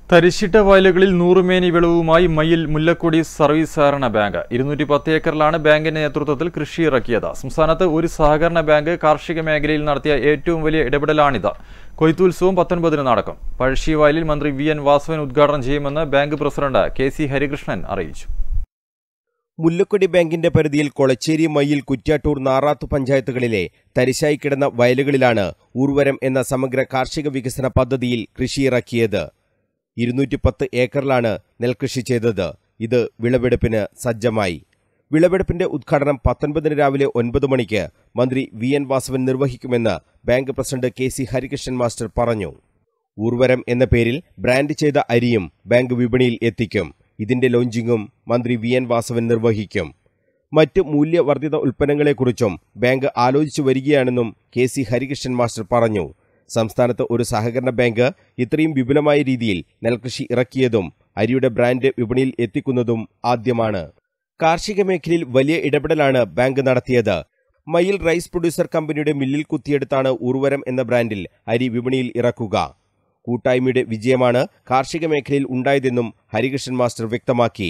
തരിശിട്ട വയലുകളിൽ നൂറുമേനി വിളവുമായി മയിൽ മുല്ലക്കൊടി സർവീസ് സഹകരണ ബാങ്ക് ഇരുന്നൂറ്റി പത്ത് ഏക്കറിലാണ് ബാങ്കിന്റെ നേതൃത്വത്തിൽ കൃഷി ഇറക്കിയത് സംസ്ഥാനത്ത് ഒരു സഹകരണ ബാങ്ക് കാർഷിക മേഖലയിൽ നടത്തിയ ഏറ്റവും വലിയ ഇടപെടലാണിത് കൊയ്ത്തുത്സവം പത്തൊൻപതിന് നടക്കും പഴശ്ശി വയലിൽ മന്ത്രി വി എൻ വാസവൻ ഉദ്ഘാടനം ചെയ്യുമെന്ന് bank president K C Harikrishnan അറിയിച്ചു മുല്ലക്കൊടി ബാങ്കിന്റെ പരിധിയിൽ കൊളച്ചേരി മയ്യിൽ കുറ്റ്യാട്ടൂർ നാറാത്തു പഞ്ചായത്തുകളിലെ തരിശായി കിടന്ന വയലുകളിലാണ് ഊർവരം എന്ന സമഗ്ര കാർഷിക വികസന പദ്ധതിയിൽ കൃഷിയിറക്കിയത് ഇരുന്നൂറ്റി പത്ത് ഏക്കറിലാണ് നെൽകൃഷി ചെയ്തത് ഇത് വിളവെടുപ്പിന് സജ്ജമായി വിളവെടുപ്പിന്റെ ഉദ്ഘാടനം പത്തൊൻപതിന് രാവിലെ ഒൻപത് മണിക്ക് മന്ത്രി വി എൻ വാസവൻ നിർവഹിക്കുമെന്ന് bank president K C Harikrishnan master പറഞ്ഞു ഊർവരം എന്ന പേരിൽ ബ്രാൻഡ് ചെയ്ത അരിയും ബാങ്ക് വിപണിയിൽ എത്തിക്കും ഇതിന്റെ ലോഞ്ചിങ്ങും മന്ത്രി വി എൻ വാസവൻ നിർവഹിക്കും മറ്റ് മൂല്യവർദ്ധിത ഉൽപ്പന്നങ്ങളെക്കുറിച്ചും ബാങ്ക് ആലോചിച്ചു വരികയാണെന്നും കെ സി ഹരികൃഷ്ണൻ മാസ്റ്റർ പറഞ്ഞു സംസ്ഥാനത്ത് ഒരു സഹകരണ ബാങ്ക് ഇത്രയും വിപുലമായ രീതിയിൽ നെൽകൃഷി ഇറക്കിയതും അരിയുടെ ബ്രാൻഡ് വിപണിയിൽ എത്തിക്കുന്നതും ആദ്യമാണ് കാർഷിക മേഖലയിൽ വലിയ ഇടപെടലാണ് ബാങ്ക് നടത്തിയത് മയിൽ റൈസ് പ്രൊഡ്യൂസർ കമ്പനിയുടെ മില്ലിൽ കുത്തിയെടുത്താണ് ഉർവരം എന്ന ബ്രാൻഡിൽ അരി വിപണിയിൽ ഇറക്കുക കൂട്ടായ്മയുടെ വിജയമാണ് കാർഷിക മേഖലയിൽ ഉണ്ടായതെന്നും ഹരികൃഷ്ണൻ മാസ്റ്റർ വ്യക്തമാക്കി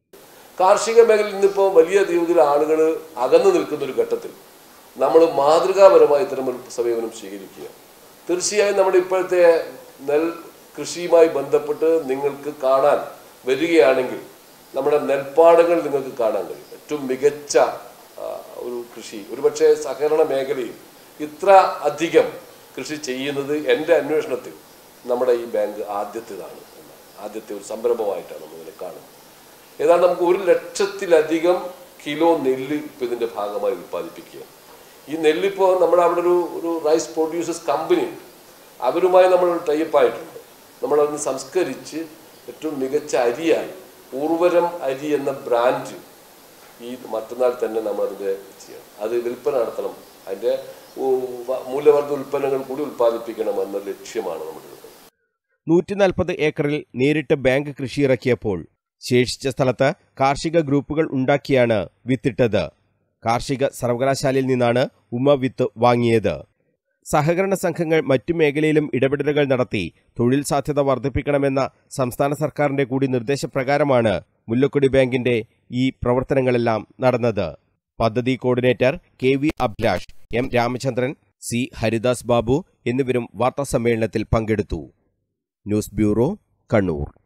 കാർഷിക മേഖലയിൽ നിന്നിപ്പോൾ വലിയ തോതിൽ ആളുകൾ അകന്നു നിൽക്കുന്ന ഒരു ഘട്ടത്തിൽ നമ്മൾ മാതൃകാപരമായി ഇത്തരം ഒരു സമീപനം സ്വീകരിക്കുക തീർച്ചയായും നമ്മുടെ ഇപ്പോഴത്തെ നെൽ കൃഷിയുമായി ബന്ധപ്പെട്ട് നിങ്ങൾക്ക് കാണാൻ വരികയാണെങ്കിൽ നമ്മുടെ നെൽപ്പാടങ്ങൾ നിങ്ങൾക്ക് കാണാൻ കഴിയും ഏറ്റവും മികച്ച ആ, ഒരു കൃഷി ഒരുപക്ഷെ സഹകരണ മേഖലയിൽ ഇത്ര അധികം കൃഷി ചെയ്യുന്നത് എൻ്റെ അന്വേഷണത്തിൽ നമ്മുടെ ഈ ബാങ്ക് ആദ്യത്തേതാണ് എന്നാണ്. ആദ്യത്തെ ഒരു സംരംഭമായിട്ടാണ് നമ്മൾ ഇതിനെ കാണുന്നത് ഏതാണ്ട് നമുക്ക് ഒരു ലക്ഷത്തിലധികം കിലോ നെല്ല് ഇപ്പം ഇതിൻ്റെ ഭാഗമായി ഉൽപ്പാദിപ്പിക്കുക ഈ നെല്ലിപ്പോൾ നമ്മുടെ അവിടെ ഒരു ഒരു റൈസ് പ്രൊഡ്യൂസേഴ്സ് കമ്പനി ഉണ്ട് അവരുമായി നമ്മൾ ടൈപ്പ് ആയിട്ടുണ്ട് നമ്മളതിന് സംസ്കരിച്ച് ഏറ്റവും മികച്ച അരിയായി ഊർവരം അരി എന്ന ബ്രാൻഡ് ഈ മറ്റന്നാൾ തന്നെ നമ്മൾ അതിൻ്റെ ചെയ്യണം അത് വിൽപ്പന നടത്തണം അതിൻ്റെ മൂല്യവർദ്ധ ഉൽപ്പന്നങ്ങൾ കൂടി ഉൽപ്പാദിപ്പിക്കണം എന്ന ലക്ഷ്യമാണ് നമ്മുടെ നൂറ്റി നാൽപ്പത് ഏക്കറിൽ നേരിട്ട് ബാങ്ക് കൃഷിയിറക്കിയപ്പോൾ ശേഷിച്ച സ്ഥലത്ത് കാർഷിക ഗ്രൂപ്പുകൾ ഉണ്ടാക്കിയാണ് വിത്തിട്ടത് കാർഷിക സർവകലാശാലയിൽ നിന്നാണ് ഉമ വിത്ത് വാങ്ങിയത് സഹകരണ സംഘങ്ങൾ മറ്റു മേഖലയിലും ഇടപെടലുകൾ നടത്തി തൊഴിൽ സാധ്യത വർദ്ധിപ്പിക്കണമെന്ന സംസ്ഥാന സർക്കാരിന്റെ കൂടി നിർദ്ദേശപ്രകാരമാണ് മുല്ലക്കൊടി ബാങ്കിന്റെ ഈ പ്രവർത്തനങ്ങളെല്ലാം നടന്നത് പദ്ധതി coordinator K V Abhilash M Ramachandran C Haridas Babu എന്നിവരും വാർത്താസമ്മേളനത്തിൽ പങ്കെടുത്തു ന്യൂസ് ബ്യൂറോ കണ്ണൂർ